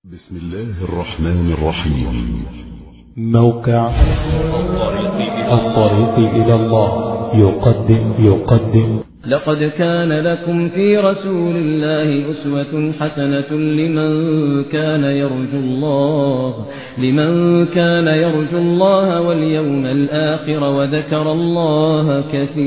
بسم الله الرحمن الرحيم موقع الطريق إلى الله يقدم يقدم لقد كان لكم في رسول الله أسوة حسنة لمن كان يرجو الله لمن كان يرجو الله واليوم الآخر وذكر الله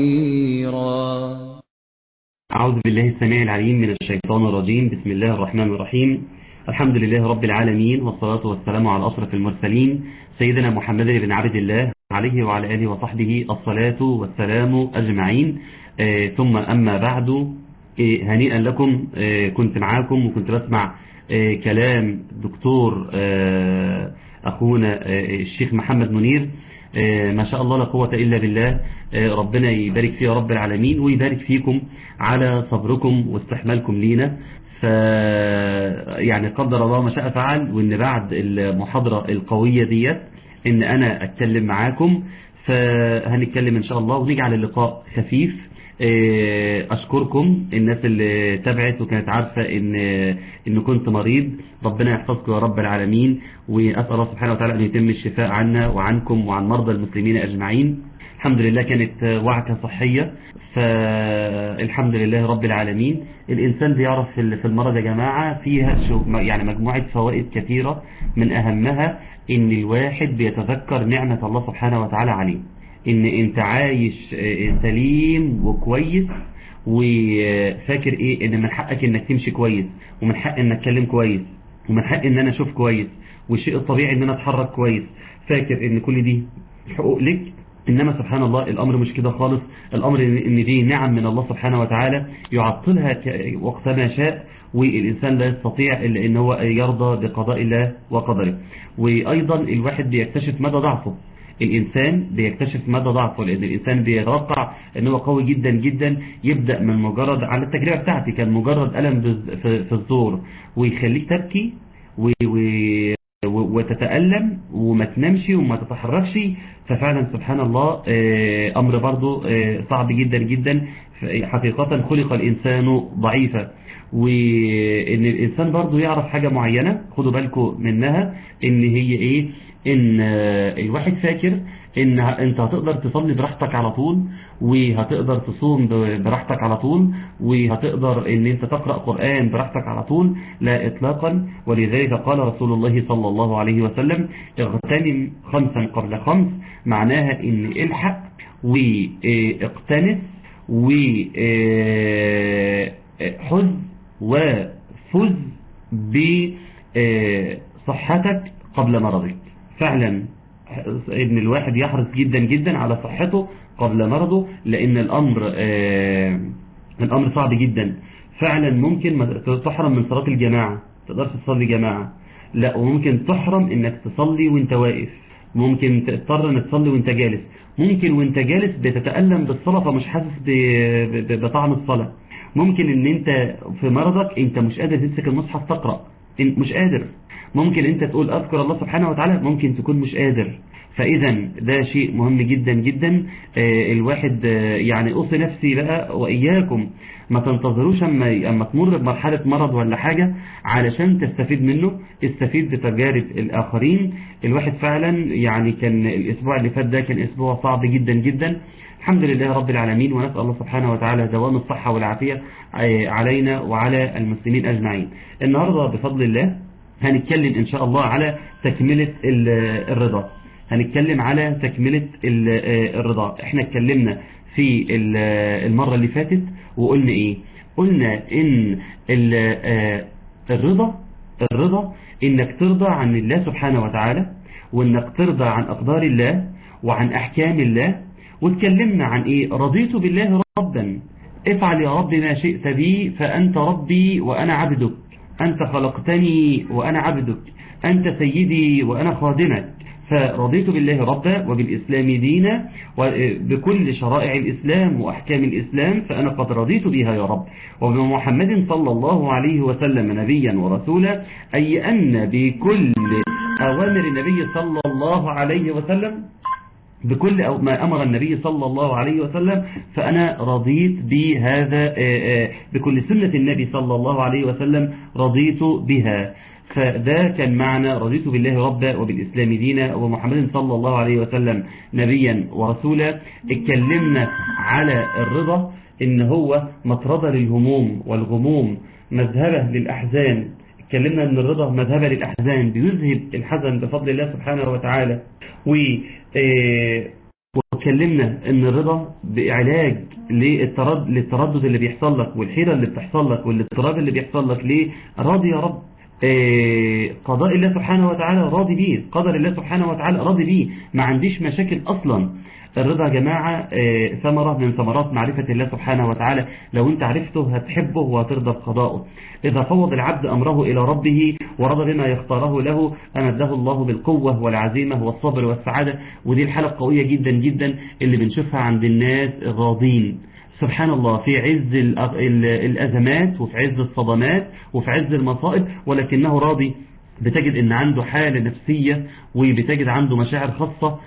كثيرا أعوذ بالله السميع العليم من الشيطان الرجيم بسم الله الرحمن الرحيم الحمد لله رب العالمين والصلاة والسلام على أشرف المرسلين سيدنا محمد بن عبد الله عليه وعلى آله وصحبه الصلاة والسلام أجمعين آه ثم أما بعد آه هنيئا لكم آه كنت معاكم وكنت بسمع آه كلام دكتور آه أخونا آه الشيخ محمد منير آه ما شاء الله لا قوة إلا بالله آه ربنا يبارك فيه رب العالمين ويبارك فيكم على صبركم واستحمالكم لينا ف يعني قدر الله ما شاء فعل وان بعد المحاضرة القوية ديت ان انا اتكلم معاكم فهنتكلم ان شاء الله ونجعل اللقاء خفيف اشكركم الناس اللي تابعت وكانت عارفة ان ان كنت مريض ربنا يحفظكم يا رب العالمين واسأل الله سبحانه وتعالى ان يتم الشفاء عنا وعنكم وعن مرضى المسلمين اجمعين الحمد لله كانت وعكة صحية فالحمد لله رب العالمين الإنسان بيعرف في المرض يا جماعة فيها يعني مجموعة فوائد كثيرة من أهمها إن الواحد بيتذكر نعمة الله سبحانه وتعالى عليه إن أنت عايش سليم وكويس وفاكر إيه إن من حقك إنك تمشي كويس ومن حق إنك تكلم كويس ومن حق إن أنا أشوف كويس والشيء الطبيعي إن أنا أتحرك كويس فاكر إن كل دي حقوق لك إنما سبحان الله الأمر مش كده خالص الأمر إن دي نعم من الله سبحانه وتعالى يعطلها وقتما شاء والإنسان لا يستطيع إلا إن هو يرضى بقضاء الله وقدره وأيضا الواحد بيكتشف مدى ضعفه الإنسان بيكتشف مدى ضعفه لأن الإنسان بيتوقع أنه هو قوي جدا جدا يبدأ من مجرد على التجربة بتاعتي كان مجرد ألم في الزور ويخليك تبكي و... و... وتتألم وما تنامش وما تتحركش ففعلا سبحان الله أمر برضو صعب جدا جدا حقيقة خلق الإنسان ضعيفا وإن الإنسان برضو يعرف حاجة معينة خدوا بالكم منها إن هي إيه إن الواحد فاكر إن أنت هتقدر تصلي براحتك على طول وهتقدر تصوم براحتك على طول وهتقدر ان انت تقرأ قرآن براحتك على طول لا اطلاقا ولذلك قال رسول الله صلى الله عليه وسلم اغتنم خمسا قبل خمس معناها ان الحق واقتنس وحز وفز بصحتك قبل مرضك فعلا ان الواحد يحرص جدا جدا على صحته قبل مرضه لان الامر آه الامر صعب جدا فعلا ممكن تحرم من صلاة الجماعة تقدرش تصلي جماعة لا وممكن تحرم انك تصلي وانت واقف ممكن تضطر انك تصلي وانت جالس ممكن وانت جالس بتتألم بالصلاة فمش حاسس بطعم الصلاة ممكن ان انت في مرضك انت مش قادر تمسك المصحف تقرأ مش قادر ممكن انت تقول اذكر الله سبحانه وتعالى ممكن تكون مش قادر فاذا ده شيء مهم جدا جدا آه الواحد آه يعني اوصي نفسي بقى واياكم ما تنتظروش اما اما تمر بمرحله مرض ولا حاجه علشان تستفيد منه استفيد بتجارب الاخرين الواحد فعلا يعني كان الاسبوع اللي فات ده كان اسبوع صعب جدا جدا الحمد لله رب العالمين ونسأل الله سبحانه وتعالى دوام الصحة والعافية علينا وعلى المسلمين أجمعين النهاردة بفضل الله هنتكلم إن شاء الله على تكملة الرضا هنتكلم على تكملة الرضا احنا اتكلمنا في المرة اللي فاتت وقلنا ايه قلنا ان الرضا الرضا انك ترضى عن الله سبحانه وتعالى وانك ترضى عن اقدار الله وعن احكام الله واتكلمنا عن ايه رضيت بالله ربا افعل يا رب ما شئت بي فانت ربي وانا عبدك أنت خلقتني وأنا عبدك أنت سيدي وأنا خادمك فرضيت بالله ربا وبالإسلام دينا وبكل شرائع الإسلام وأحكام الإسلام فأنا قد رضيت بها يا رب وبمحمد صلى الله عليه وسلم نبيا ورسولا أي أن بكل أوامر النبي صلى الله عليه وسلم بكل أو ما أمر النبي صلى الله عليه وسلم فأنا رضيت بهذا بكل سنة النبي صلى الله عليه وسلم رضيت بها فده كان معنى رضيت بالله ربا وبالإسلام دينا ومحمد صلى الله عليه وسلم نبيا ورسولا اتكلمنا على الرضا ان هو مطردة للهموم والغموم مذهبة للأحزان اتكلمنا ان الرضا مذهبة للأحزان بيذهب الحزن بفضل الله سبحانه وتعالى و واتكلمنا ان الرضا بعلاج للتردد, للتردد اللي بيحصل لك والحيرة اللي بتحصل لك والاضطراب اللي بيحصل لك ليه راضي يا رب قضاء الله سبحانه وتعالى راضي بيه قدر الله سبحانه وتعالى راضي بيه ما عنديش مشاكل اصلا الرضا يا جماعة ثمرة من ثمرات معرفة الله سبحانه وتعالى لو انت عرفته هتحبه وهترضى بقضائه إذا فوض العبد أمره إلى ربه ورضى بما يختاره له أمده الله بالقوة والعزيمة والصبر والسعادة ودي الحالة القوية جدا جدا اللي بنشوفها عند الناس الراضين سبحان الله في عز الأزمات وفي عز الصدمات وفي عز المصائب ولكنه راضي بتجد ان عنده حالة نفسية وبتجد عنده مشاعر خاصة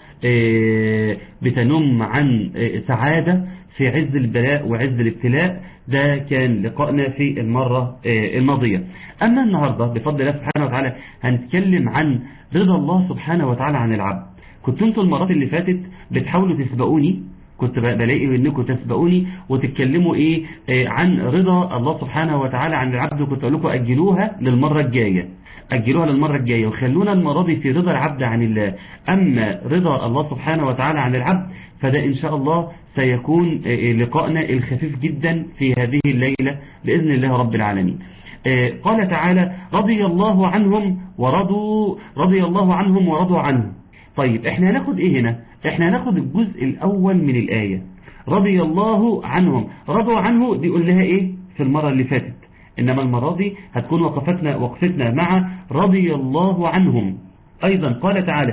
بتنم عن سعادة في عز البلاء وعز الابتلاء ده كان لقائنا في المرة الماضية أما النهاردة بفضل الله سبحانه وتعالى هنتكلم عن رضا الله سبحانه وتعالى عن العبد كنت انتوا المرات اللي فاتت بتحاولوا تسبقوني كنت بلاقي انكم تسبقوني وتتكلموا ايه عن رضا الله سبحانه وتعالى عن العبد وكنت اقول لكم اجلوها للمرة الجاية أجلوها للمرة الجاية وخلونا المرة دي في رضا العبد عن الله أما رضا الله سبحانه وتعالى عن العبد فده إن شاء الله سيكون لقائنا الخفيف جدا في هذه الليلة بإذن الله رب العالمين قال تعالى رضي الله عنهم ورضوا رضي الله عنهم ورضوا عنه طيب احنا هناخد ايه هنا احنا هناخد الجزء الاول من الآية رضي الله عنهم رضوا عنه دي قلناها ايه في المرة اللي فاتت إنما المرة دي هتكون وقفتنا وقفتنا مع رضي الله عنهم أيضا قال تعالى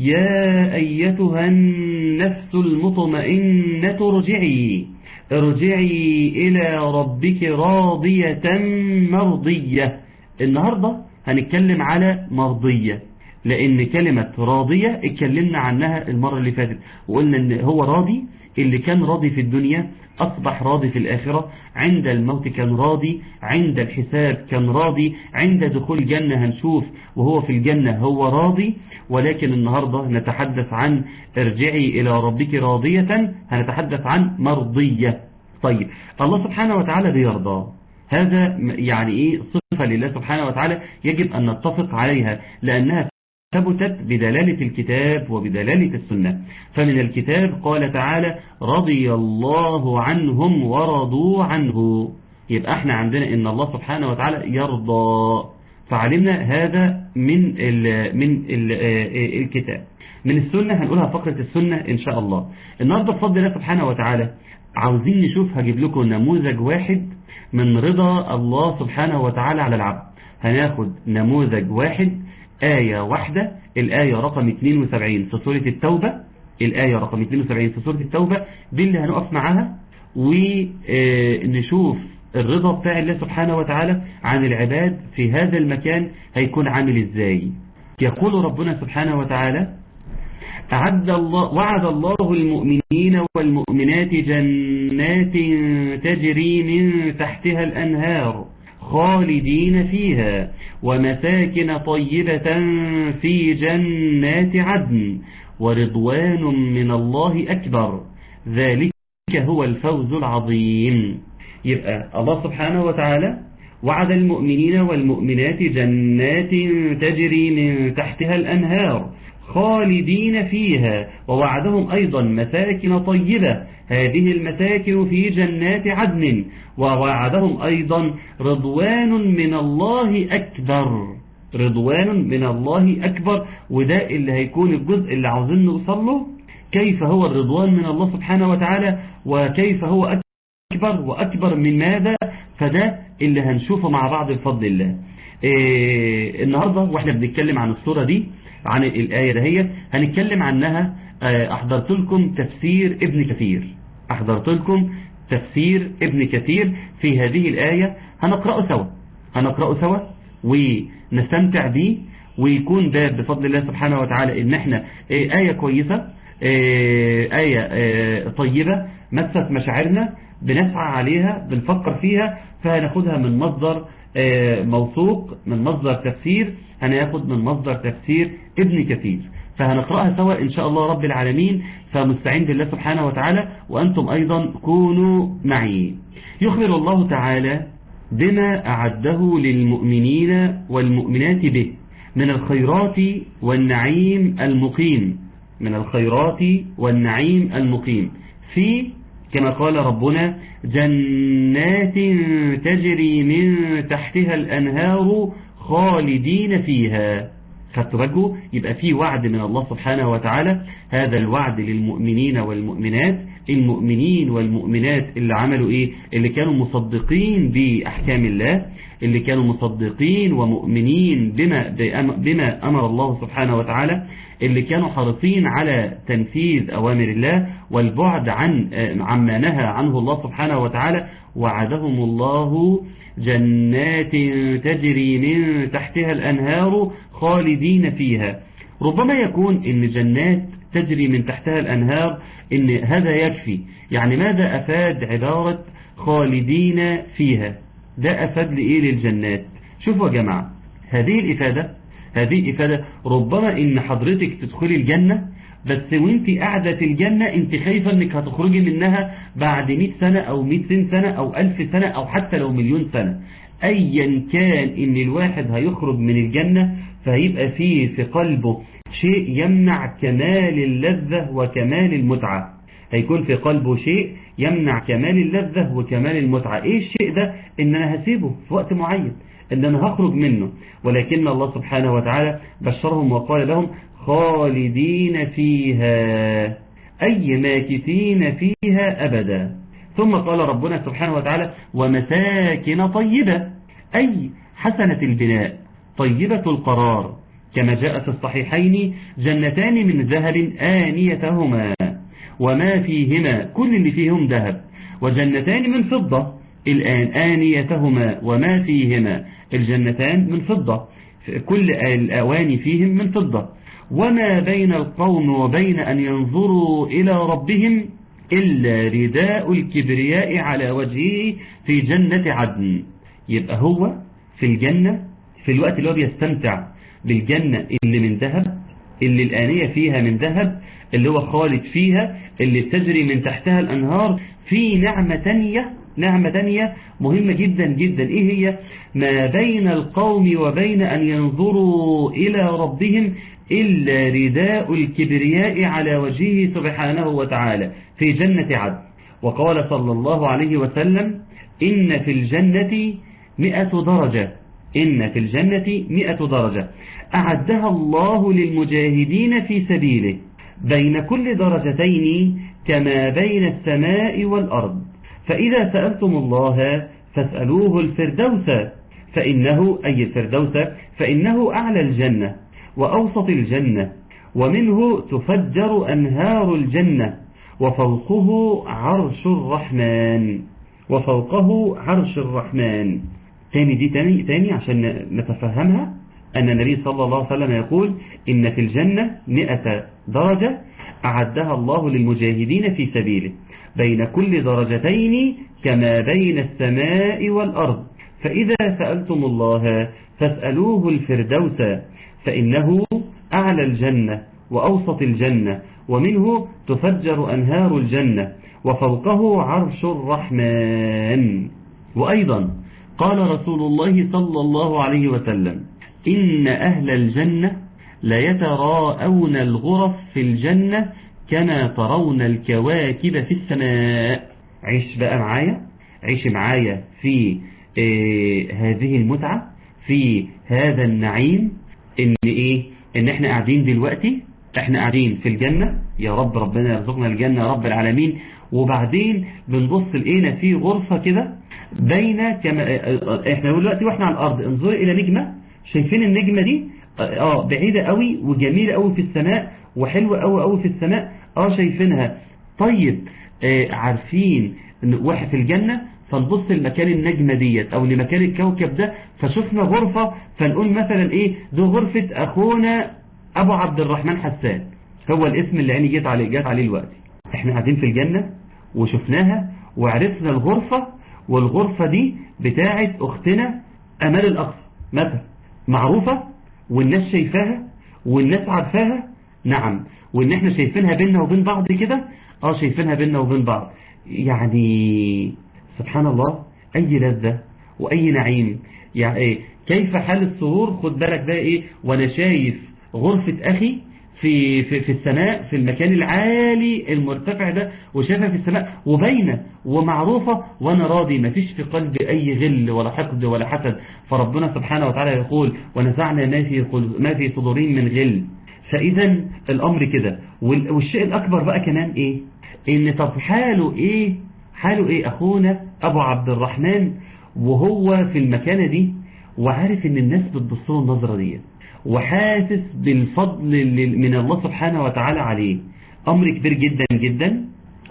يا أيتها النفس المطمئنة ارجعي ارجعي إلى ربك راضية مرضية النهاردة هنتكلم على مرضية لأن كلمة راضية اتكلمنا عنها المرة اللي فاتت وقلنا ان هو راضي اللي كان راضي في الدنيا أصبح راضي في الآخرة عند الموت كان راضي عند الحساب كان راضي عند دخول الجنة هنشوف وهو في الجنة هو راضي ولكن النهاردة نتحدث عن ارجعي إلى ربك راضية هنتحدث عن مرضية طيب الله سبحانه وتعالى بيرضى هذا يعني إيه صفة لله سبحانه وتعالى يجب أن نتفق عليها لأنها ثبتت بدلالة الكتاب وبدلالة السنة فمن الكتاب قال تعالى رضي الله عنهم ورضوا عنه يبقى احنا عندنا ان الله سبحانه وتعالى يرضى فعلمنا هذا من ال من ال الكتاب من السنة هنقولها فقرة السنة ان شاء الله النهاردة بفضل الله سبحانه وتعالى عاوزين نشوف هجيب لكم نموذج واحد من رضا الله سبحانه وتعالى على العبد هناخد نموذج واحد آية واحدة الآية رقم 72 في سورة التوبة الآية رقم 72 في سورة التوبة دي اللي هنقف معاها ونشوف الرضا بتاع الله سبحانه وتعالى عن العباد في هذا المكان هيكون عامل ازاي يقول ربنا سبحانه وتعالى أعد الله وعد الله المؤمنين والمؤمنات جنات تجري من تحتها الأنهار خالدين فيها ومساكن طيبة في جنات عدن ورضوان من الله أكبر ذلك هو الفوز العظيم يبقى الله سبحانه وتعالى وعد المؤمنين والمؤمنات جنات تجري من تحتها الأنهار خالدين فيها ووعدهم أيضا مساكن طيبة هذه المساكن في جنات عدن ووعدهم أيضا رضوان من الله أكبر رضوان من الله أكبر وده اللي هيكون الجزء اللي عاوزين نوصل له كيف هو الرضوان من الله سبحانه وتعالى وكيف هو أكبر وأكبر من ماذا فده اللي هنشوفه مع بعض بفضل الله إيه النهاردة واحنا بنتكلم عن الصورة دي عن الآية دهيت هنتكلم عنها أحضرت لكم تفسير ابن كثير أحضرت لكم تفسير ابن كثير في هذه الآية هنقرأه سوا هنقرأه سوا ونستمتع به ويكون ده بفضل الله سبحانه وتعالى ان احنا آية كويسة آية طيبة مست مشاعرنا بنسعى عليها بنفكر فيها فهناخدها من مصدر آه، موثوق من مصدر تفسير هناخد من مصدر تفسير ابن كثير فهنقرأها سوا إن شاء الله رب العالمين فمستعين بالله سبحانه وتعالى وأنتم أيضا كونوا معي يخبر الله تعالى بما أعده للمؤمنين والمؤمنات به من الخيرات والنعيم المقيم من الخيرات والنعيم المقيم في كما قال ربنا جنات تجري من تحتها الأنهار خالدين فيها فترجوا يبقى في وعد من الله سبحانه وتعالى هذا الوعد للمؤمنين والمؤمنات المؤمنين والمؤمنات اللي عملوا ايه اللي كانوا مصدقين بأحكام الله اللي كانوا مصدقين ومؤمنين بما, بما أمر الله سبحانه وتعالى اللي كانوا حريصين على تنفيذ أوامر الله والبعد عن عما نهى عنه الله سبحانه وتعالى وعدهم الله جنات تجري من تحتها الأنهار خالدين فيها ربما يكون ان جنات تجري من تحتها الأنهار ان هذا يكفي يعني ماذا أفاد عبارة خالدين فيها ده أفاد لإيه للجنات شوفوا يا جماعة هذه الإفادة هذه الإفادة ربما ان حضرتك تدخلي الجنة بس وانت قاعدة في الجنة انت خايفة انك هتخرجي منها بعد 100 سنة او 200 سنة او 1000 سنة او حتى لو مليون سنة ايا كان ان الواحد هيخرج من الجنة فهيبقى فيه في قلبه شيء يمنع كمال اللذة وكمال المتعة هيكون في قلبه شيء يمنع كمال اللذة وكمال المتعة ايه الشيء ده ان انا هسيبه في وقت معين ان انا هخرج منه ولكن الله سبحانه وتعالى بشرهم وقال لهم خالدين فيها أي ماكثين فيها أبدا ثم قال ربنا سبحانه وتعالى ومساكن طيبة أي حسنة البناء طيبة القرار كما جاء في الصحيحين جنتان من ذهب آنيتهما وما فيهما كل اللي فيهم ذهب وجنتان من فضة الآن آنيتهما وما فيهما الجنتان من فضة كل الأواني فيهم من فضة وما بين القوم وبين أن ينظروا إلى ربهم إلا رداء الكبرياء على وجهه في جنة عدن يبقى هو في الجنة في الوقت اللي هو بيستمتع بالجنة اللي من ذهب اللي الآنية فيها من ذهب اللي هو خالد فيها اللي تجري من تحتها الأنهار في نعمة تانية نعمة تانية مهمة جدا جدا ايه هي ما بين القوم وبين ان ينظروا الى ربهم إلا رداء الكبرياء على وجهه سبحانه وتعالى في جنة عدن وقال صلى الله عليه وسلم إن في الجنة مئة درجة إن في الجنة مئة درجة أعدها الله للمجاهدين في سبيله بين كل درجتين كما بين السماء والأرض فإذا سألتم الله فاسألوه الفردوس فإنه أي الفردوس فإنه أعلى الجنة وأوسط الجنة ومنه تفجر أنهار الجنة وفوقه عرش الرحمن وفوقه عرش الرحمن تاني دي تاني, تاني عشان نتفهمها أن النبي صلى الله عليه وسلم يقول إن في الجنة مئة درجة أعدها الله للمجاهدين في سبيله بين كل درجتين كما بين السماء والأرض فإذا سألتم الله فاسألوه الفردوس فإنه أعلى الجنة وأوسط الجنة ومنه تفجر أنهار الجنة وفوقه عرش الرحمن وأيضا قال رسول الله صلى الله عليه وسلم إن أهل الجنة ليتراءون الغرف في الجنة كما ترون الكواكب في السماء عيش بقى معايا عيش معايا في آه هذه المتعة في هذا النعيم ان ايه ان احنا قاعدين دلوقتي احنا قاعدين في الجنة يا رب ربنا يرزقنا الجنة يا رب العالمين وبعدين بنبص لقينا في غرفة كده بين كما احنا دلوقتي واحنا على الارض انظروا الى نجمة شايفين النجمة دي اه بعيدة قوي وجميلة قوي في السماء وحلوة قوي قوي في السماء اه شايفينها طيب آه عارفين ان واحد في الجنة فنبص لمكان النجمة ديت او لمكان الكوكب ده فشفنا غرفة فنقول مثلا ايه دي غرفة اخونا ابو عبد الرحمن حسان هو الاسم اللي عيني جت عليه جت عليه الوقت احنا قاعدين في الجنة وشفناها وعرفنا الغرفة والغرفة دي بتاعت اختنا أمال الأقصى مثلا معروفة والناس شايفاها والناس عارفاها نعم وإن احنا شايفينها بيننا وبين بعض كده اه شايفينها بيننا وبين بعض يعني سبحان الله أي لذة وأي نعيم يعني إيه كيف حال السرور خد بالك بقى إيه وأنا شايف غرفة أخي في, في, في السماء في المكان العالي المرتفع ده وشايفها في السماء وباينة ومعروفة وانا راضي ما فيش في قلبي اي غل ولا حقد ولا حسد فربنا سبحانه وتعالى يقول ونزعنا ما في, ما في صدورهم من غل فاذا الامر كده والشيء الاكبر بقى كمان ايه ان طب حاله ايه حاله ايه اخونا ابو عبد الرحمن وهو في المكانة دي وعارف ان الناس بتبص له النظرة دي وحاسس بالفضل من الله سبحانه وتعالى عليه أمر كبير جدا جدا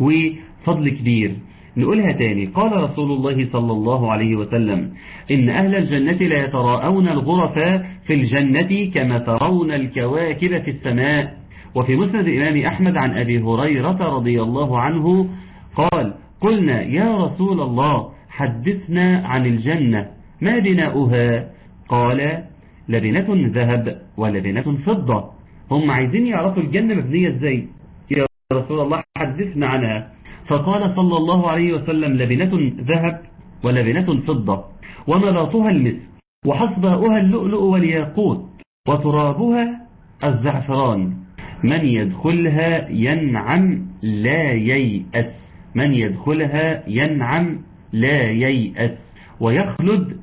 وفضل كبير نقولها تاني قال رسول الله صلى الله عليه وسلم إن أهل الجنة لا يتراءون الغرف في الجنة كما ترون الكواكب في السماء وفي مسند الإمام أحمد عن أبي هريرة رضي الله عنه قال قلنا يا رسول الله حدثنا عن الجنة ما بناؤها قال لبنة ذهب ولبنة فضة هم عايزين يعرفوا الجنة مبنية ازاي يا رسول الله حدثنا عنها فقال صلى الله عليه وسلم لبنة ذهب ولبنة فضة وملاطها المسك وحصباؤها اللؤلؤ والياقوت وترابها الزعفران من يدخلها ينعم لا ييأس من يدخلها ينعم لا ييأس ويخلد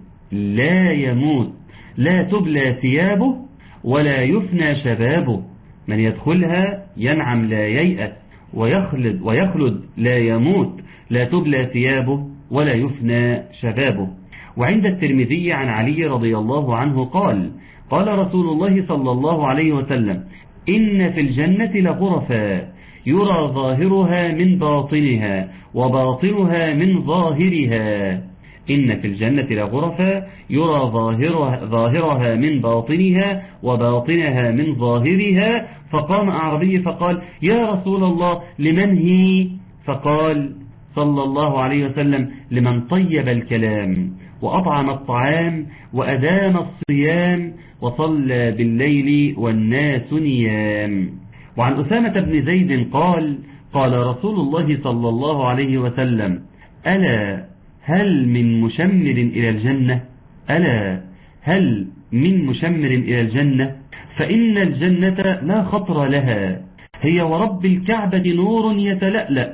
لا يموت لا تبلى ثيابه ولا يفنى شبابه من يدخلها ينعم لا ييأس ويخلد, ويخلد لا يموت لا تبلى ثيابه ولا يفنى شبابه وعند الترمذي عن علي رضي الله عنه قال قال رسول الله صلى الله عليه وسلم إن في الجنة لغرفا يرى ظاهرها من باطنها وباطنها من ظاهرها إن في الجنة لغرفا يرى ظاهرها, ظاهرها من باطنها وباطنها من ظاهرها فقام أعربي فقال يا رسول الله لمن هي فقال صلى الله عليه وسلم لمن طيب الكلام وأطعم الطعام وأدام الصيام وصلى بالليل والناس نيام وعن أسامة بن زيد قال قال رسول الله صلى الله عليه وسلم ألا هل من مشمر إلى الجنة ألا هل من مشمر إلى الجنة فإن الجنة لا خطر لها هي ورب الكعبة نور يتلألأ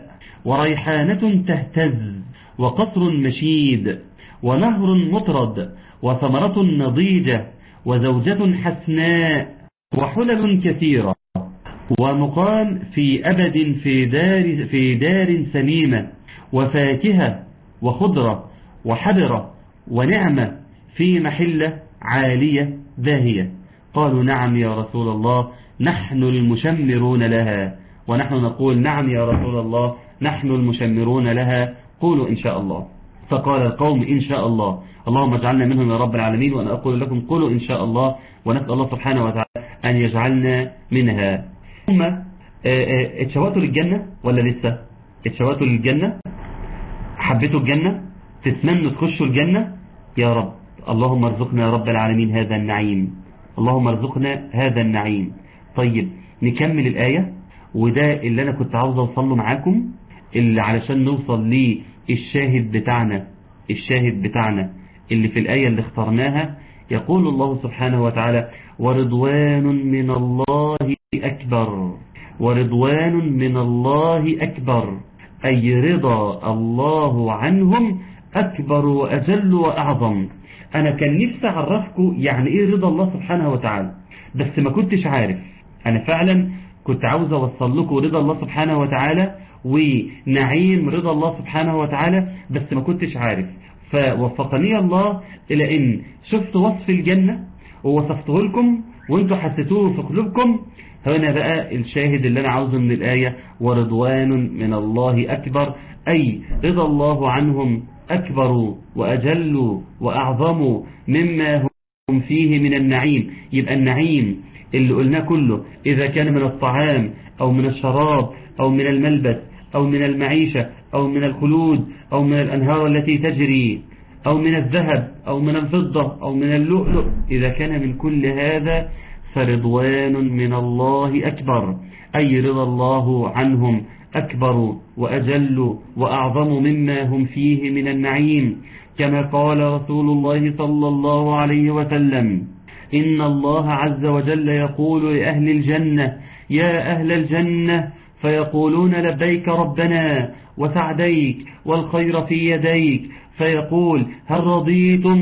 وريحانة تهتز وقصر مشيد ونهر مطرد وثمرة نضيجة وزوجة حسناء وحلل كثيرة ومقام في أبد في دار, في دار سميمة وفاكهة وخضرة وحبرة ونعمة في محلة عالية باهية قالوا نعم يا رسول الله نحن المشمرون لها ونحن نقول نعم يا رسول الله نحن المشمرون لها قولوا إن شاء الله فقال القوم إن شاء الله اللهم اجعلنا منهم يا رب العالمين وأنا أقول لكم قولوا إن شاء الله ونسأل الله سبحانه وتعالى أن يجعلنا منها ثم اتشوقتوا للجنة ولا لسه اتشوقتوا للجنة حبيتوا الجنة تتمنوا تخشوا الجنة يا رب اللهم ارزقنا يا رب العالمين هذا النعيم اللهم ارزقنا هذا النعيم طيب نكمل الآية وده اللي أنا كنت عاوز أوصله معاكم اللي علشان نوصل للشاهد بتاعنا الشاهد بتاعنا اللي في الآية اللي اخترناها يقول الله سبحانه وتعالى ورضوان من الله أكبر ورضوان من الله أكبر أي رضا الله عنهم أكبر وأجل وأعظم أنا كان نفسي أعرفكم يعني إيه رضا الله سبحانه وتعالى بس ما كنتش عارف أنا فعلا كنت عاوز أوصل لكم رضا الله سبحانه وتعالى ونعيم رضا الله سبحانه وتعالى بس ما كنتش عارف فوفقني الله إلى إن شفت وصف الجنة ووصفته لكم وانتوا حسيتوه في قلوبكم هنا بقى الشاهد اللي أنا عاوزه من الآية ورضوان من الله أكبر أي رضا الله عنهم أكبر وأجل وأعظم مما هم فيه من النعيم يبقى النعيم اللي قلناه كله إذا كان من الطعام أو من الشراب أو من الملبس أو من المعيشة أو من الخلود أو من الأنهار التي تجري أو من الذهب أو من الفضة أو من اللؤلؤ إذا كان من كل هذا فرضوان من الله أكبر أي رضا الله عنهم أكبر وأجل وأعظم مما هم فيه من النعيم كما قال رسول الله صلى الله عليه وسلم إن الله عز وجل يقول لأهل الجنة يا أهل الجنة فيقولون لبيك ربنا وسعديك والخير في يديك فيقول هل رضيتم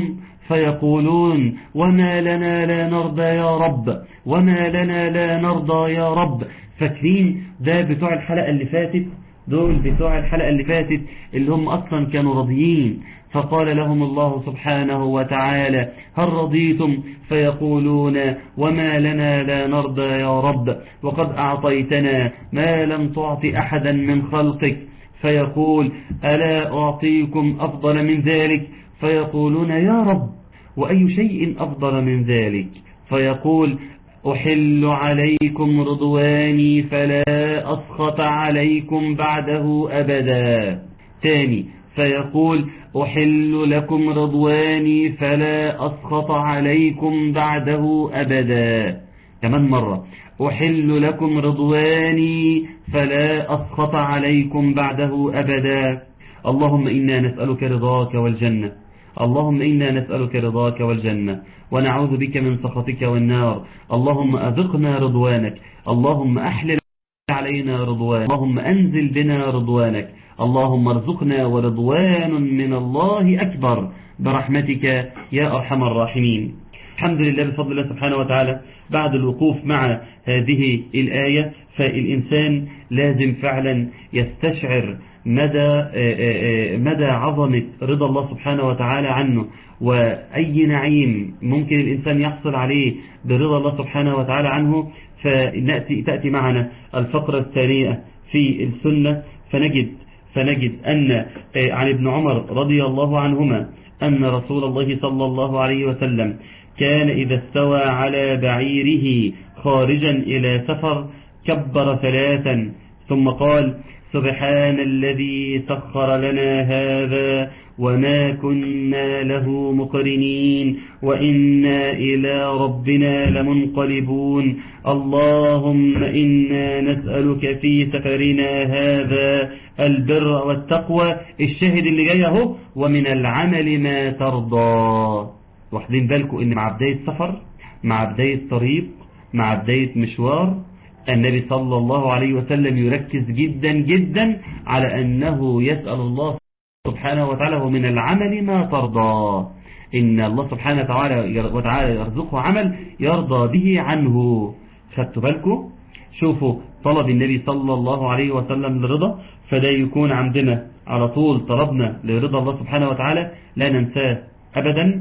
فيقولون وما لنا لا نرضى يا رب وما لنا لا نرضى يا رب فاكرين ده بتوع الحلقة اللي فاتت دول بتوع الحلقة اللي فاتت اللي هم أصلا كانوا راضيين فقال لهم الله سبحانه وتعالى هل رضيتم فيقولون وما لنا لا نرضى يا رب وقد أعطيتنا ما لم تعط أحدا من خلقك فيقول ألا أعطيكم أفضل من ذلك فيقولون يا رب وأي شيء أفضل من ذلك فيقول أحل عليكم رضواني فلا أسخط عليكم بعده أبدا تاني فيقول أحل لكم رضواني فلا أسخط عليكم بعده أبدا كمان مرة أحل لكم رضواني فلا أسخط عليكم بعده أبدا اللهم إنا نسألك رضاك والجنة اللهم إنا نسألك رضاك والجنة ونعوذ بك من سخطك والنار اللهم أذقنا رضوانك اللهم أحلل علينا رضوانك اللهم أنزل بنا رضوانك اللهم ارزقنا ورضوان من الله أكبر برحمتك يا أرحم الراحمين الحمد لله بفضل الله سبحانه وتعالى بعد الوقوف مع هذه الآية فالإنسان لازم فعلا يستشعر مدى مدى عظمة رضا الله سبحانه وتعالى عنه وأي نعيم ممكن الإنسان يحصل عليه برضا الله سبحانه وتعالى عنه فنأتي تأتي معنا الفقرة الثانية في السنة فنجد فنجد أن عن ابن عمر رضي الله عنهما أن رسول الله صلى الله عليه وسلم كان إذا استوى على بعيره خارجا إلى سفر كبر ثلاثا ثم قال سبحان الذي سخر لنا هذا وما كنا له مقرنين وإنا إلى ربنا لمنقلبون اللهم إنا نسألك في سفرنا هذا البر والتقوى الشاهد اللي جاي اهو ومن العمل ما ترضى واخدين بالكم ان مع بداية سفر مع بداية طريق مع بداية مشوار النبي صلى الله عليه وسلم يركز جدا جدا على أنه يسأل الله سبحانه وتعالى ومن العمل ما ترضى إن الله سبحانه وتعالى يرزقه عمل يرضى به عنه خدتوا بالكم شوفوا طلب النبي صلى الله عليه وسلم لرضا فده يكون عندنا على طول طلبنا لرضا الله سبحانه وتعالى لا ننساه أبدا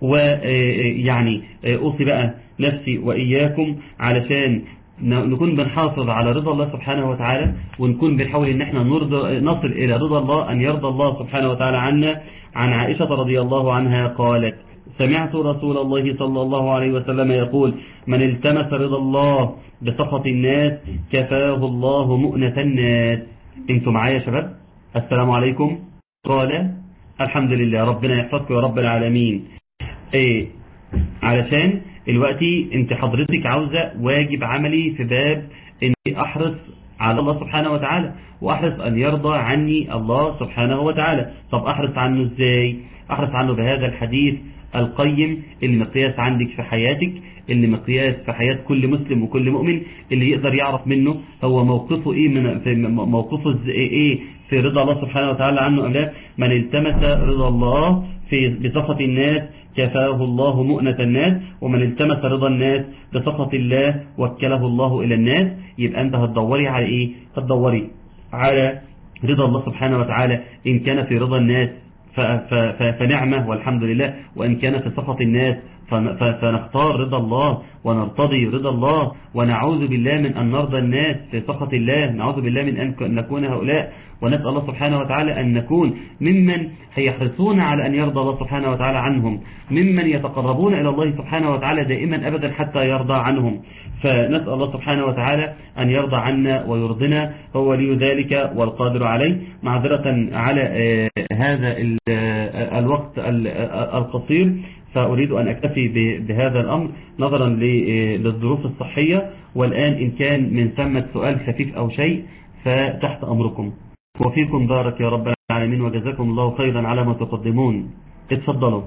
ويعني أوصي بقى نفسي وإياكم علشان نكون بنحافظ على رضا الله سبحانه وتعالى ونكون بنحاول ان احنا نرضى نصل الى رضا الله ان يرضى الله سبحانه وتعالى عنا عن عائشة رضي الله عنها قالت سمعت رسول الله صلى الله عليه وسلم يقول من التمس رضا الله بسخط الناس كفاه الله مؤنة الناس انتوا معايا يا شباب السلام عليكم قال الحمد لله ربنا يحفظك يا رب العالمين ايه علشان دلوقتي انت حضرتك عاوزة واجب عملي في باب اني احرص على الله سبحانه وتعالى واحرص ان يرضى عني الله سبحانه وتعالى طب احرص عنه ازاي احرص عنه بهذا الحديث القيم اللي مقياس عندك في حياتك اللي مقياس في حياة كل مسلم وكل مؤمن اللي يقدر يعرف منه هو موقفه ايه من في موقفه ايه في رضا الله سبحانه وتعالى عنه أم لا من التمس رضا الله في بسخط الناس كفاه الله مؤنة الناس ومن التمس رضا الناس بسخط الله وكله الله إلى الناس يبقى أنت هتدوري على إيه هتدوري على رضا الله سبحانه وتعالى إن كان في رضا الناس فنعمة والحمد لله وإن كان في سخط الناس فنختار رضا الله ونرتضي رضا الله ونعوذ بالله من أن نرضى الناس في سخط الله نعوذ بالله من أن نكون هؤلاء ونسأل الله سبحانه وتعالى أن نكون ممن يحرصون على أن يرضى الله سبحانه وتعالى عنهم ممن يتقربون إلى الله سبحانه وتعالى دائما أبدا حتى يرضى عنهم فنسأل الله سبحانه وتعالى أن يرضى عنا ويرضنا هو لي ذلك والقادر عليه معذرة على هذا الوقت القصير فأريد أن أكتفي بهذا الأمر نظرا للظروف الصحية والآن إن كان من ثمة سؤال خفيف أو شيء فتحت أمركم وفيكم بارك يا رب العالمين وجزاكم الله خيرا على ما تقدمون اتفضلوا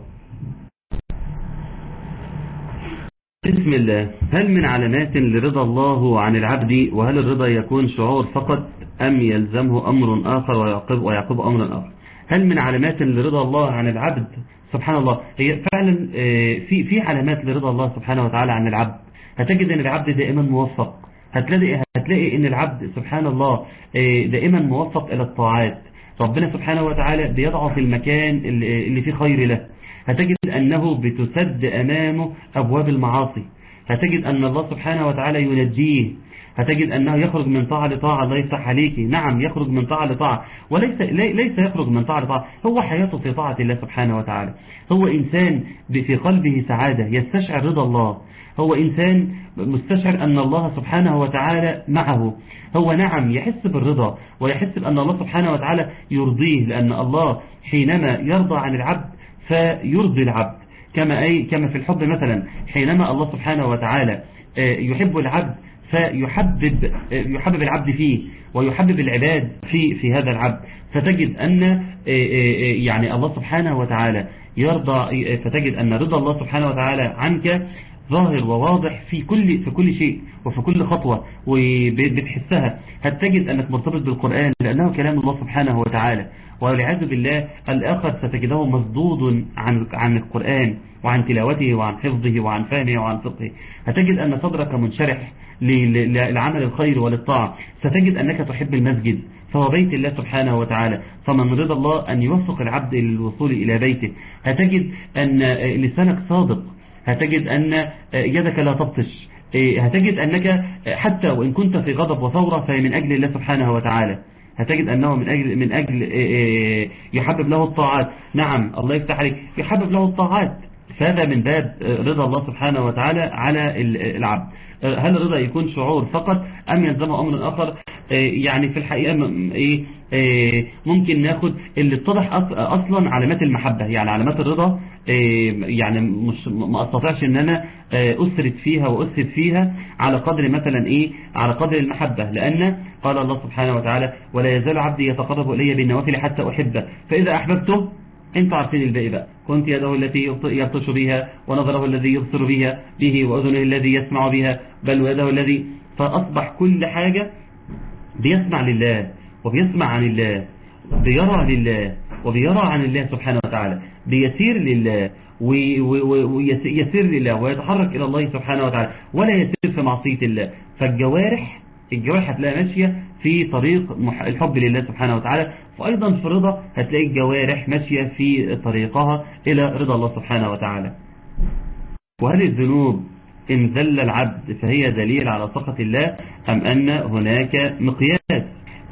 بسم الله هل من علامات لرضا الله عن العبد وهل الرضا يكون شعور فقط أم يلزمه أمر آخر ويعقب, ويعقب أمر آخر هل من علامات لرضا الله عن العبد سبحان الله هي فعلا في في علامات لرضا الله سبحانه وتعالى عن العبد هتجد ان العبد دائما موفق هتلاقي هتلاقي ان العبد سبحان الله دائما موفق الى الطاعات ربنا سبحانه وتعالى بيضعه في المكان اللي فيه خير له هتجد انه بتسد امامه ابواب المعاصي هتجد ان الله سبحانه وتعالى ينجيه هتجد أنه يخرج من طاعة لطاعة الله يفتح عليك نعم يخرج من طاعة لطاعة وليس ليس يخرج من طاعة لطاعة هو حياته في طاعة الله سبحانه وتعالى هو إنسان في قلبه سعادة يستشعر رضا الله هو إنسان مستشعر أن الله سبحانه وتعالى معه هو نعم يحس بالرضا ويحس بأن الله سبحانه وتعالى يرضيه لأن الله حينما يرضى عن العبد فيرضي العبد كما أي كما في الحب مثلا حينما الله سبحانه وتعالى يحب العبد فيحبب يحبب العبد فيه ويحبب العباد في في هذا العبد فتجد أن يعني الله سبحانه وتعالى يرضى فتجد أن رضا الله سبحانه وتعالى عنك ظاهر وواضح في كل في كل شيء وفي كل خطوة وبتحسها هتجد أنك مرتبط بالقرآن لأنه كلام الله سبحانه وتعالى والعياذ بالله الآخر ستجده مصدود عن عن القرآن وعن تلاوته وعن حفظه وعن فهمه وعن فقهه هتجد أن صدرك منشرح للعمل الخير وللطاعة ستجد أنك تحب المسجد فهو بيت الله سبحانه وتعالى فمن رضا الله أن يوفق العبد للوصول إلى بيته هتجد أن لسانك صادق هتجد أن يدك لا تبطش هتجد أنك حتى وإن كنت في غضب وثورة فهي من أجل الله سبحانه وتعالى هتجد أنه من أجل, من أجل يحبب له الطاعات نعم الله يفتح عليك يحبب له الطاعات فهذا من باب رضا الله سبحانه وتعالى على العبد هل الرضا يكون شعور فقط أم يلزم أمر آخر يعني في الحقيقة إيه ممكن ناخد اللي اتضح أصلا علامات المحبة يعني علامات الرضا يعني مش ما استطيعش ان انا اسرد فيها واسرد فيها على قدر مثلا ايه على قدر المحبة لان قال الله سبحانه وتعالى ولا يزال عبدي يتقرب الي بالنوافل حتى احبه فاذا احببته انتوا عارفين الباقي بقى كنت يده التي يبطش بها ونظره الذي يبصر بها به وأذنه الذي يسمع بها بل ويده الذي فأصبح كل حاجة بيسمع لله وبيسمع عن الله بيرى لله وبيرى عن الله سبحانه وتعالى بيسير لله ويسير لله ويتحرك إلى الله سبحانه وتعالى ولا يسير في معصية الله فالجوارح الجوارح هتلاقي ماشية في طريق الحب لله سبحانه وتعالى وأيضا في الرضا هتلاقي الجوارح ماشية في طريقها إلى رضا الله سبحانه وتعالى وهل الذنوب إن ذل العبد فهي دليل على سخط الله أم أن هناك مقياس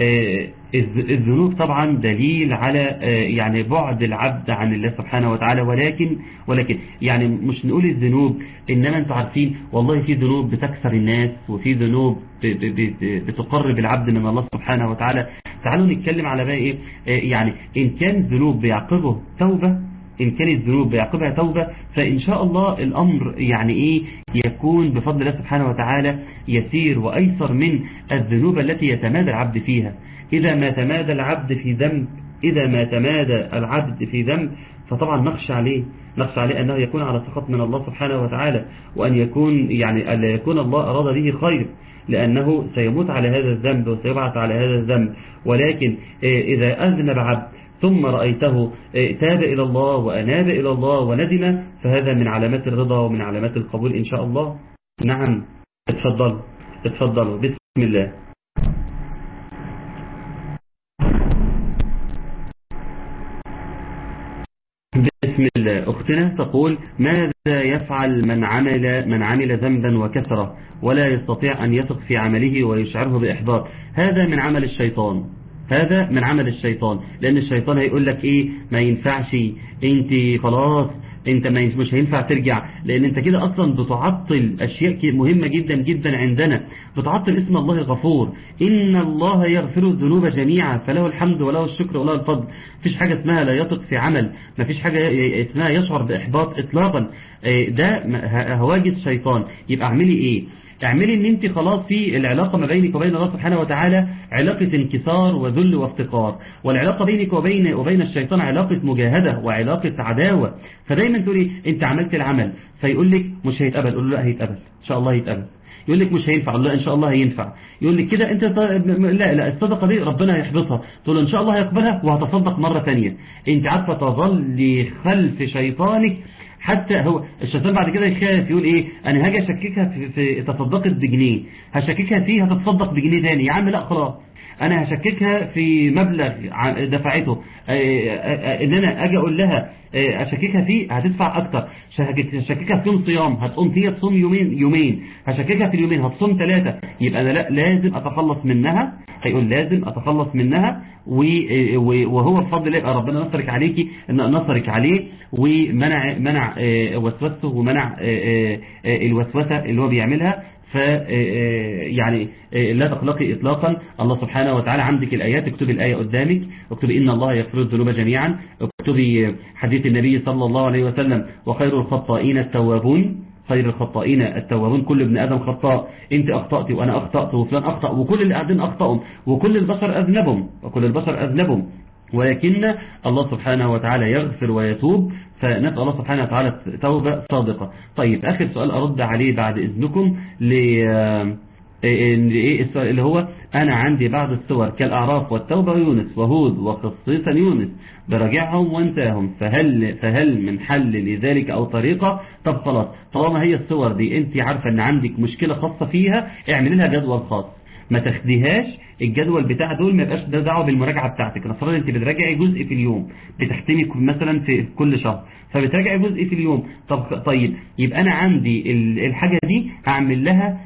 الذنوب طبعا دليل على يعني بعد العبد عن الله سبحانه وتعالى ولكن ولكن يعني مش نقول الذنوب إنما أنتم عارفين والله في ذنوب بتكسر الناس وفي ذنوب بتقرب العبد من الله سبحانه وتعالى تعالوا نتكلم على بقى إيه يعني إن كان ذنوب بيعقبه توبة إن كانت ذنوب بيعقبها توبة فإن شاء الله الأمر يعني إيه يكون بفضل الله سبحانه وتعالى يسير وأيسر من الذنوب التي يتمادى العبد فيها إذا ما تمادى العبد في ذنب إذا ما تمادى العبد في ذنب فطبعا نخشى عليه نخشى عليه أنه يكون على سخط من الله سبحانه وتعالى وأن يكون يعني أن يكون الله أراد به خير لأنه سيموت على هذا الذنب وسيبعث على هذا الذنب ولكن إذا أذنب عبد ثم رأيته تاب إلى الله وأناب إلى الله وندم فهذا من علامات الرضا ومن علامات القبول إن شاء الله نعم اتفضلوا اتفضلوا بسم الله بسم بسم الله أختنا تقول ماذا يفعل من عمل من عمل ذنبا وكسره ولا يستطيع أن يثق في عمله ويشعره بإحباط هذا من عمل الشيطان هذا من عمل الشيطان لأن الشيطان هيقول لك إيه ما ينفعش أنت خلاص انت ما مش هينفع ترجع لان انت كده اصلا بتعطل اشياء مهمة جدا جدا عندنا بتعطل اسم الله الغفور ان الله يغفر الذنوب جميعا فله الحمد وله الشكر وله الفضل مفيش حاجة اسمها لا يطق في عمل مفيش حاجة اسمها يشعر باحباط اطلاقا ده هواجس شيطان يبقى اعملي ايه اعملي ان انت خلاص في العلاقة ما بينك وبين الله سبحانه وتعالى علاقة انكسار وذل وافتقار والعلاقة بينك وبين وبين الشيطان علاقة مجاهدة وعلاقة عداوة فدايما تقولي انت عملت العمل فيقول لك مش هيتقبل قول له لا هيتقبل ان شاء الله هيتقبل يقول لك مش هينفع لا ان شاء الله هينفع يقول لك كده انت لا لا الصدقه دي ربنا هيحبطها تقول له ان شاء الله هيقبلها وهتصدق مره ثانيه انت عارفه تظلي خلف شيطانك حتى هو الشيطان بعد كده يخاف يقول ايه انا هاجي اشككها في, في تصدقت بجنيه هشككها فيه هتتصدق بجنيه تاني يا عم لا خلاص انا هشككها في مبلغ دفعته ان انا اجي اقول لها اشككها فيه هتدفع اكتر هشككها في يوم صيام هتقوم هي تصوم يومين يومين هشككها في اليومين هتصوم ثلاثة يبقى انا لا لازم اتخلص منها هيقول لازم اتخلص منها وهو بفضل الله ربنا نصرك عليكي ان نصرك عليه ومنع منع وسوسته ومنع الوسوسة اللي هو بيعملها ف يعني لا تقلقي اطلاقا الله سبحانه وتعالى عندك الايات اكتبي الايه قدامك اكتبي ان الله يغفر الذنوب جميعا اكتبي حديث النبي صلى الله عليه وسلم وخير الخطائين التوابون خير الخطائين التوابون كل ابن ادم خطاء انت اخطأت وانا اخطأت وفلان اخطأ وكل اللي قاعدين اخطأوا وكل البشر اذنبهم وكل البشر اذنبهم ولكن الله سبحانه وتعالى يغفر ويتوب فنسأل الله سبحانه وتعالى توبة صادقة طيب آخر سؤال أرد عليه بعد إذنكم ل ايه السؤال اللي هو انا عندي بعض السور كالاعراف والتوبة ويونس وهود وخصيصا يونس براجعهم وانتاهم فهل فهل من حل لذلك او طريقة طب خلاص طالما هي السور دي انت عارفة ان عندك مشكلة خاصة فيها اعملي لها جدول خاص ما تاخديهاش الجدول بتاع دول ما يبقاش ده دعوه بالمراجعه بتاعتك نفترض انت بتراجعي جزء في اليوم بتختمي مثلا في كل شهر فبتراجعي جزء في اليوم طب طيب يبقى انا عندي الحاجه دي هعمل لها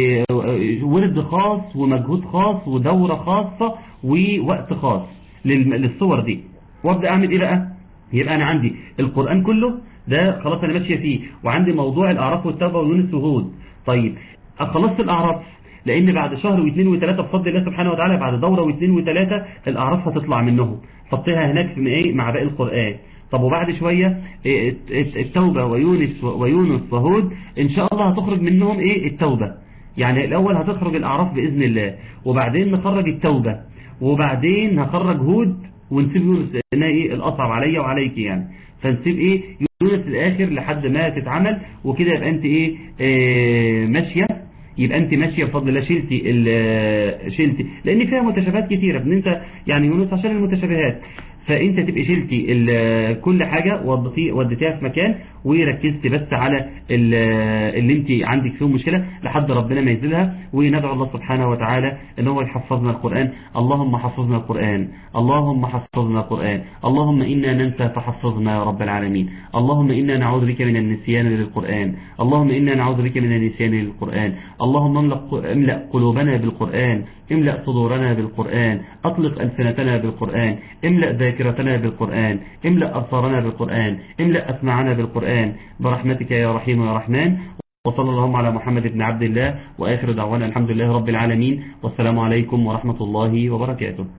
ورد خاص ومجهود خاص ودوره خاصه ووقت خاص للصور دي وابدا اعمل ايه بقى يبقى انا عندي القران كله ده خلاص انا ماشيه فيه وعندي موضوع الاعراف والتوبه ويونس وهود طيب خلصت الاعراف لان بعد شهر واثنين وثلاثة بفضل الله سبحانه وتعالى بعد دورة واثنين وثلاثة الاعراف هتطلع منهم حطيها هناك في ايه مع باقي القرآن طب وبعد شوية التوبة ويونس ويونس وهود ان شاء الله هتخرج منهم ايه التوبة يعني الاول هتخرج الاعراف باذن الله وبعدين نخرج التوبة وبعدين هخرج هود ونسيب يونس لانها ايه الاصعب عليا وعليك يعني فنسيب ايه يونس الاخر لحد ما تتعمل وكده يبقى انت ايه, إيه ماشيه يبقى انت ماشيه بفضل الله شلتي شلتي لان فيها متشابهات كتيره ان انت يعني يونس عشان المتشابهات فانت تبقى شلتي كل حاجة وضتي وديتيها في مكان وركزت بس على اللي انت عندك فيه مشكلة لحد ربنا ما يزيدها وندعو الله سبحانه وتعالى ان هو يحفظنا القرآن اللهم حفظنا القرآن اللهم حفظنا القرآن اللهم إنا ننسى فحفظنا يا رب العالمين اللهم إنا نعوذ بك من النسيان للقرآن اللهم إنا نعوذ بك من النسيان للقرآن اللهم املأ قلوبنا بالقرآن املأ صدورنا بالقرآن أطلق ألسنتنا بالقرآن املأ ذاكرتنا بالقرآن املأ أبصارنا بالقرآن املأ أسماعنا بالقرآن برحمتك يا رحيم يا رحمن وصلى اللهم على محمد بن عبد الله وآخر دعوانا الحمد لله رب العالمين والسلام عليكم ورحمة الله وبركاته